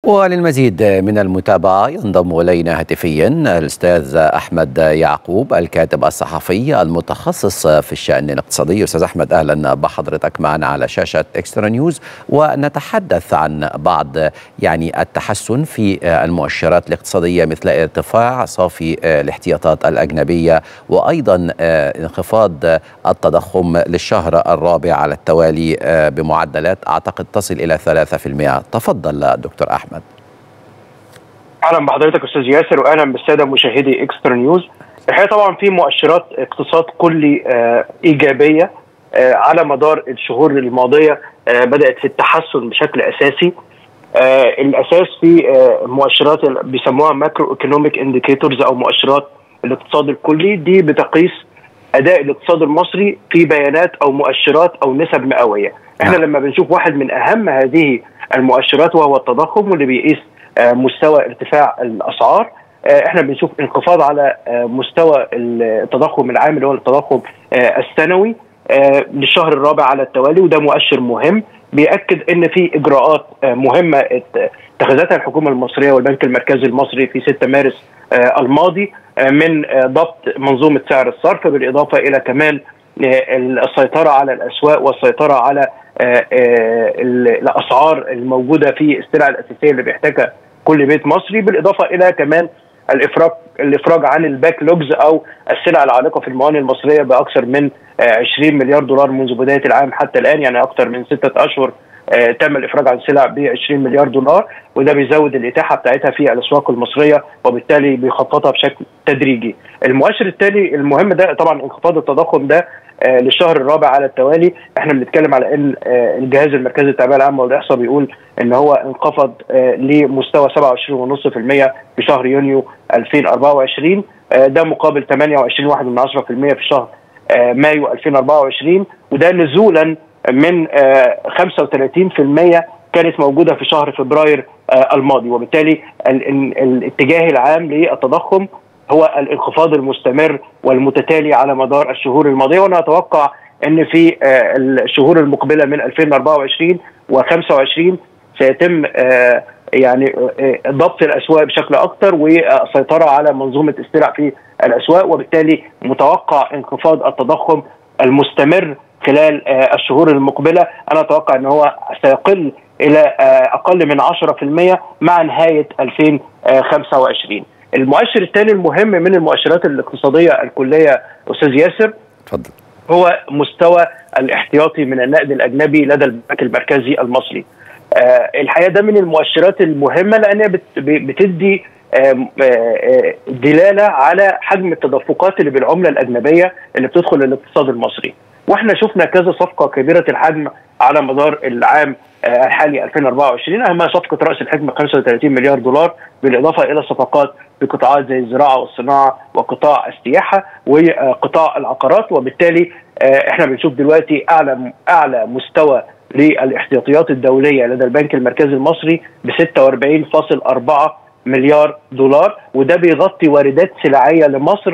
وللمزيد من المتابعة ينضم إلينا هاتفيا الأستاذ أحمد يعقوب الكاتب الصحفي المتخصص في الشأن الاقتصادي أستاذ أحمد أهلا بحضرتك معنا على شاشة إكسترا نيوز ونتحدث عن بعض يعني التحسن في المؤشرات الاقتصادية مثل ارتفاع صافي الاحتياطات الأجنبية وأيضا انخفاض التضخم للشهر الرابع على التوالي بمعدلات أعتقد تصل إلى 3% تفضل دكتور أحمد اهلا بحضرتك استاذ ياسر واهلا بالساده مشاهدي اكسترا نيوز الحقيقه طبعا في مؤشرات اقتصاد كلي آه ايجابيه آه على مدار الشهور الماضيه آه بدات في التحسن بشكل اساسي الاساس في مؤشرات بيسموها ماكرو ايكونوميك انديكيتورز او مؤشرات الاقتصاد الكلي دي بتقيس اداء الاقتصاد المصري في بيانات او مؤشرات او نسب مئويه احنا لما بنشوف واحد من اهم هذه المؤشرات وهو التضخم واللي بيقيس مستوى ارتفاع الاسعار احنا بنشوف انخفاض على مستوى التضخم العام اللي هو التضخم السنوي للشهر الرابع على التوالي وده مؤشر مهم بيأكد ان في اجراءات مهمه اتخذتها الحكومه المصريه والبنك المركزي المصري في 6 مارس الماضي من ضبط منظومه سعر الصرف بالاضافه الى كمان السيطره على الاسواق والسيطره على الاسعار الموجوده في السلع الاساسيه اللي بيحتاجها كل بيت مصري بالاضافه الى كمان الافراج الافراج عن الباك لوجز او السلع العالقه في الموانئ المصريه باكثر من 20 مليار دولار منذ بدايه العام حتى الان يعني اكثر من سته اشهر تم الافراج عن سلع ب 20 مليار دولار وده بيزود الاتاحه بتاعتها في الاسواق المصريه وبالتالي بيخفضها بشكل تدريجي. المؤشر الثاني المهم ده طبعا انخفاض التضخم ده للشهر الرابع على التوالي احنا بنتكلم على ان الجهاز المركزي للتعبئه العامه والاحصاء بيقول ان هو انخفض لمستوى 27.5% في شهر يونيو 2024 ده مقابل 28.1% في شهر مايو 2024 وده نزولا من 35% كانت موجوده في شهر فبراير الماضي وبالتالي الاتجاه العام للتضخم هو الانخفاض المستمر والمتتالي على مدار الشهور الماضيه وانا اتوقع ان في الشهور المقبله من 2024 و25 سيتم يعني ضبط الاسواق بشكل اكثر والسيطره على منظومه السلع في الاسواق وبالتالي متوقع انخفاض التضخم المستمر خلال الشهور المقبله انا اتوقع ان هو سيقل الى اقل من 10% مع نهايه 2025 المؤشر الثاني المهم من المؤشرات الاقتصاديه الكليه استاذ ياسر اتفضل هو مستوى الاحتياطي من النقد الاجنبي لدى البنك المركزي المصري آه الحقيقه ده من المؤشرات المهمه لانها بتدي آه آه دلاله على حجم التدفقات اللي بالعمله الاجنبيه اللي بتدخل الاقتصاد المصري واحنا شفنا كذا صفقه كبيره الحجم على مدار العام الحالي 2024 اهمها صفقه راس الحكمه 35 مليار دولار بالاضافه الى صفقات في قطاعات زي الزراعه والصناعه وقطاع السياحه وقطاع العقارات وبالتالي احنا بنشوف دلوقتي اعلى اعلى مستوى للاحتياطيات الدوليه لدى البنك المركزي المصري ب 46.4 مليار دولار وده بيغطي واردات سلعيه لمصر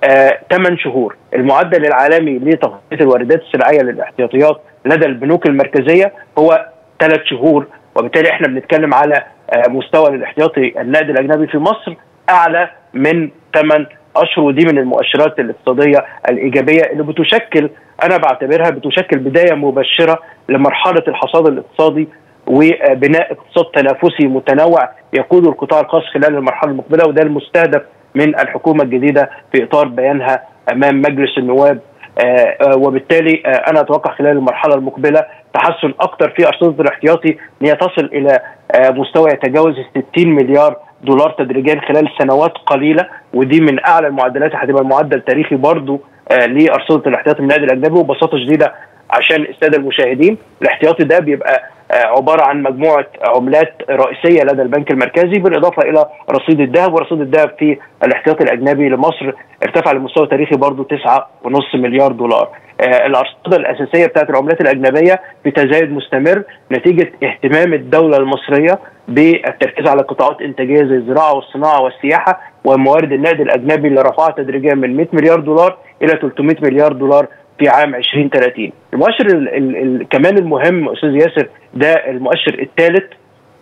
8 شهور المعدل العالمي لتغطيه الواردات السلعيه للاحتياطيات لدى البنوك المركزيه هو ثلاث شهور وبالتالي احنا بنتكلم على مستوى الاحتياطي النقد الاجنبي في مصر اعلى من 8 اشهر ودي من المؤشرات الاقتصاديه الايجابيه اللي بتشكل انا بعتبرها بتشكل بدايه مبشره لمرحله الحصاد الاقتصادي وبناء اقتصاد تنافسي متنوع يقود القطاع الخاص خلال المرحله المقبله وده المستهدف من الحكومه الجديده في اطار بيانها امام مجلس النواب آآ آآ وبالتالي آآ انا اتوقع خلال المرحله المقبله تحسن اكثر في ارصده الاحتياطي ان هي تصل الى مستوى يتجاوز 60 مليار دولار تدريجيا خلال سنوات قليله ودي من اعلى المعدلات هتبقى معدل تاريخي برضو لارصده الاحتياطي من النادي الاجنبي وببساطه شديده عشان الساده المشاهدين الاحتياطي ده بيبقى عباره عن مجموعه عملات رئيسيه لدى البنك المركزي بالاضافه الى رصيد الذهب ورصيد الذهب في الاحتياطي الاجنبي لمصر ارتفع لمستوى تاريخي برضه 9.5 مليار دولار. الارصده الاساسيه بتاعت العملات الاجنبيه في تزايد مستمر نتيجه اهتمام الدوله المصريه بالتركيز على قطاعات انتاجيه زي الزراعه والصناعه والسياحه وموارد النقد الاجنبي اللي رفعها تدريجيا من 100 مليار دولار الى 300 مليار دولار في عام 2030 المؤشر ال ال ال كمان المهم استاذ ياسر ده المؤشر الثالث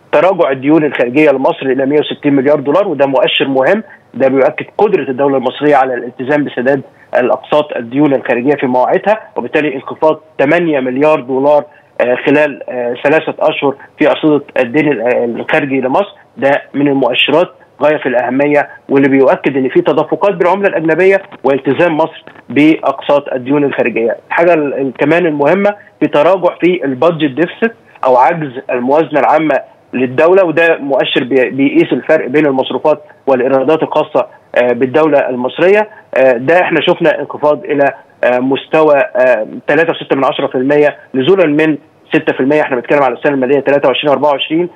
تراجع الديون الخارجيه لمصر الى 160 مليار دولار وده مؤشر مهم ده بيؤكد قدره الدوله المصريه على الالتزام بسداد الاقساط الديون الخارجيه في مواعيدها وبالتالي انخفاض 8 مليار دولار خلال ثلاثه اشهر في ارصده الدين الخارجي لمصر ده من المؤشرات غايه في الاهميه واللي بيؤكد ان في تدفقات بالعمله الاجنبيه والتزام مصر باقساط الديون الخارجيه. الحاجه كمان المهمه في تراجع في البادجت ديفست او عجز الموازنه العامه للدوله وده مؤشر بيقيس الفرق بين المصروفات والايرادات الخاصه بالدوله المصريه ده احنا شفنا انخفاض الى مستوى 3.6% نزولا من 6% احنا بنتكلم على السنه الماليه 23 24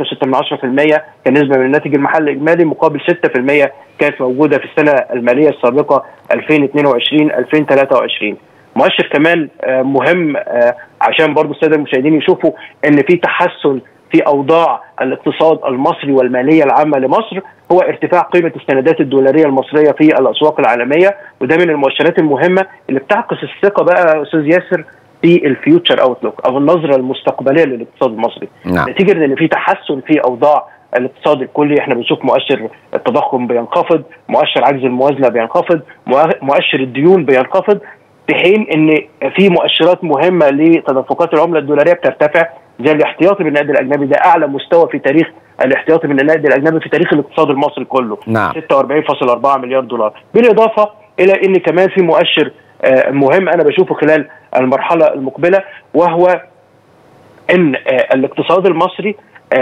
3.6% كنسبه من الناتج المحلي الاجمالي مقابل 6% كانت موجوده في السنه الماليه السابقه 2022 2023 مؤشر كمان مهم عشان برضو الساده المشاهدين يشوفوا ان في تحسن في اوضاع الاقتصاد المصري والماليه العامه لمصر هو ارتفاع قيمه السندات الدولاريه المصريه في الاسواق العالميه وده من المؤشرات المهمه اللي بتعكس الثقه بقى استاذ ياسر في الفيوتشر اوتلوك او النظره المستقبليه للاقتصاد المصري نعم. نتيجه ان في تحسن في اوضاع الاقتصاد الكلي احنا بنشوف مؤشر التضخم بينخفض مؤشر عجز الموازنه بينخفض مؤشر الديون بينخفض في حين ان في مؤشرات مهمه لتدفقات العمله الدولاريه بترتفع زي الاحتياطي بالنقد الاجنبي ده اعلى مستوى في تاريخ الاحتياطي من النقد الاجنبي في تاريخ الاقتصاد المصري كله نعم. 46.4 مليار دولار بالاضافه الى ان كمان في مؤشر مهم انا بشوفه خلال المرحله المقبله وهو ان الاقتصاد المصري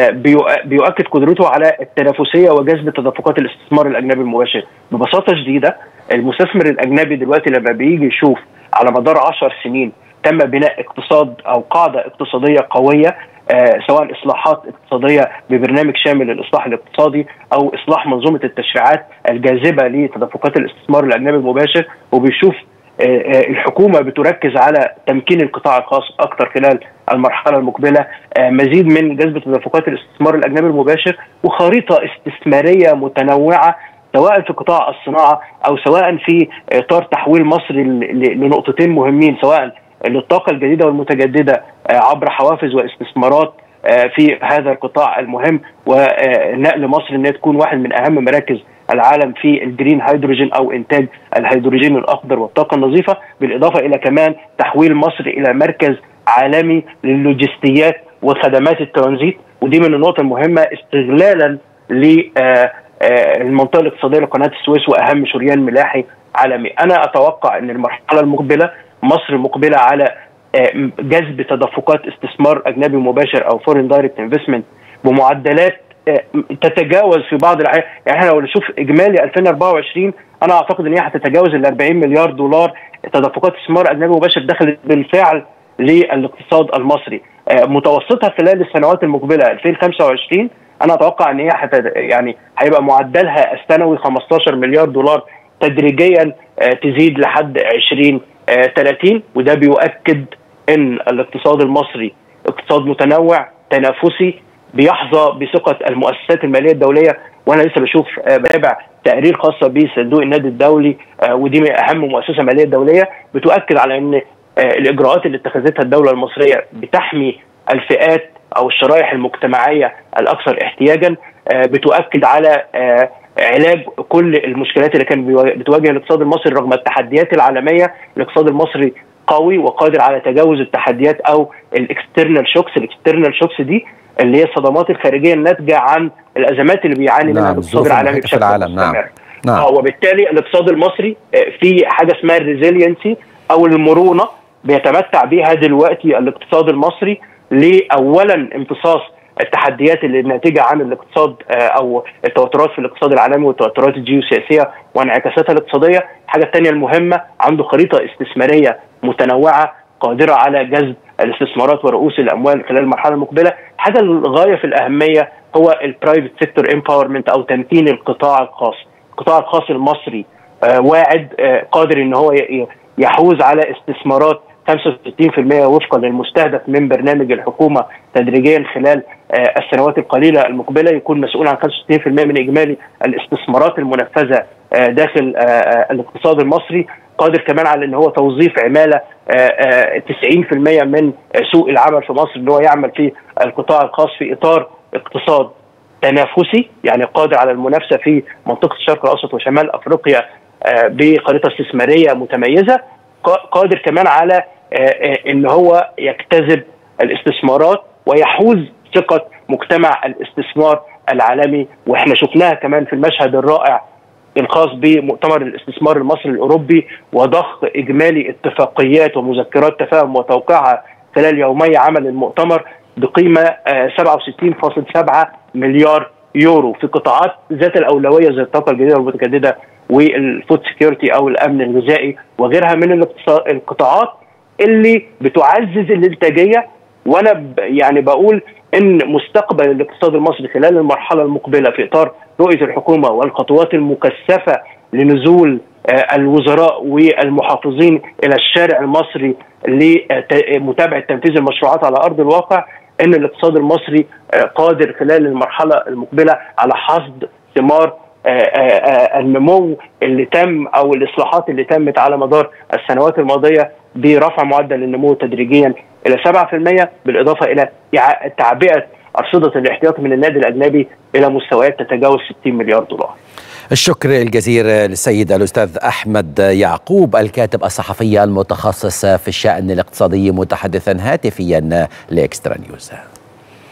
بيؤكد قدرته على التنافسيه وجذب تدفقات الاستثمار الاجنبي المباشر ببساطه شديده المستثمر الاجنبي دلوقتي لما بيجي يشوف على مدار 10 سنين تم بناء اقتصاد او قاعده اقتصاديه قويه آه سواء اصلاحات اقتصاديه ببرنامج شامل للاصلاح الاقتصادي او اصلاح منظومه التشريعات الجاذبه لتدفقات الاستثمار الاجنبي المباشر وبيشوف آه الحكومه بتركز على تمكين القطاع الخاص اكثر خلال المرحله المقبله آه مزيد من جذب تدفقات الاستثمار الاجنبي المباشر وخريطه استثماريه متنوعه سواء في قطاع الصناعه او سواء في اطار تحويل مصر لنقطتين مهمين سواء للطاقه الجديده والمتجدده عبر حوافز واستثمارات في هذا القطاع المهم ونقل مصر انها تكون واحد من اهم مراكز العالم في الجرين هيدروجين او انتاج الهيدروجين الاخضر والطاقه النظيفه بالاضافه الى كمان تحويل مصر الى مركز عالمي للوجستيات وخدمات الترانزيت ودي من النقط المهمه استغلالا ل المنطقه الاقتصاديه لقناه السويس واهم شريان ملاحي عالمي انا اتوقع ان المرحله المقبله مصر مقبله على جذب تدفقات استثمار اجنبي مباشر او فورين دايركت انفستمنت بمعدلات تتجاوز في بعض الأحيان يعني احنا لو نشوف اجمالي 2024 انا اعتقد ان هي هتتجاوز ال 40 مليار دولار تدفقات استثمار اجنبي مباشر دخلت بالفعل للاقتصاد المصري متوسطها خلال السنوات المقبله 2025 انا اتوقع ان هي حتى يعني هيبقى معدلها السنوي 15 مليار دولار تدريجيا تزيد لحد 20 30 وده بيؤكد ان الاقتصاد المصري اقتصاد متنوع تنافسي بيحظى بثقه المؤسسات الماليه الدوليه وانا لسه بشوف بتابع تقرير خاصه بصندوق النادي الدولي ودي من اهم مؤسسه ماليه دوليه بتؤكد على ان الاجراءات اللي اتخذتها الدوله المصريه بتحمي الفئات او الشرائح المجتمعيه الاكثر احتياجا بتؤكد على علاج كل المشكلات اللي كان بتواجه الاقتصاد المصري رغم التحديات العالميه الاقتصاد المصري قوي وقادر على تجاوز التحديات او الاكسترنال شوكس الاكسترنال شوكس دي اللي هي الصدمات الخارجيه الناتجه عن الازمات اللي بيعاني منها نعم الاقتصاد العالمي بشكل العالم نعم نعم آه وبالتالي الاقتصاد المصري في حاجه اسمها الريزيلينسي او المرونه بيتمتع بيها دلوقتي الاقتصاد المصري لاولا امتصاص التحديات اللي ناتجه عن الاقتصاد او التوترات في الاقتصاد العالمي والتوترات الجيوسياسيه وانعكاساتها الاقتصاديه، الحاجه الثانيه المهمه عنده خريطه استثماريه متنوعه قادره على جذب الاستثمارات ورؤوس الاموال خلال المرحله المقبله، الحاجه الغايه في الاهميه هو البرايفت سيكتور امباورمنت او تمكين القطاع الخاص، القطاع الخاص المصري واعد قادر ان هو يحوز على استثمارات 65% وفقا للمستهدف من برنامج الحكومه تدريجيا خلال السنوات القليله المقبله يكون مسؤول عن 65% من اجمالي الاستثمارات المنفذه داخل الاقتصاد المصري قادر كمان على ان هو توظيف عماله 90% من سوق العمل في مصر ان هو يعمل في القطاع الخاص في اطار اقتصاد تنافسي يعني قادر على المنافسه في منطقه الشرق الاوسط وشمال افريقيا بخريطه استثماريه متميزه قادر كمان على ان هو يجتذب الاستثمارات ويحوز ثقه مجتمع الاستثمار العالمي واحنا شفناها كمان في المشهد الرائع الخاص بمؤتمر الاستثمار المصري الاوروبي وضخ اجمالي اتفاقيات ومذكرات تفاهم وتوقيعها خلال يومي عمل المؤتمر بقيمه 67.7 مليار يورو في قطاعات ذات الاولويه زي الطاقه الجديده والمتجدده والفود سكيورتي او الامن الغذائي وغيرها من القطاعات اللي بتعزز الانتاجيه وانا يعني بقول ان مستقبل الاقتصاد المصري خلال المرحله المقبله في اطار رؤيه الحكومه والخطوات المكثفه لنزول الوزراء والمحافظين الى الشارع المصري لمتابعه تنفيذ المشروعات على ارض الواقع ان الاقتصاد المصري قادر خلال المرحله المقبله على حصد ثمار النمو اللي تم او الاصلاحات اللي تمت على مدار السنوات الماضيه برفع معدل النمو تدريجيا الى 7% بالاضافه الى تعبئه ارصده الاحتياطي من النادي الاجنبي الى مستويات تتجاوز 60 مليار دولار. الشكر الجزيل للسيد الاستاذ احمد يعقوب الكاتب الصحفي المتخصص في الشان الاقتصادي متحدثا هاتفيا لاكسترا نيوز.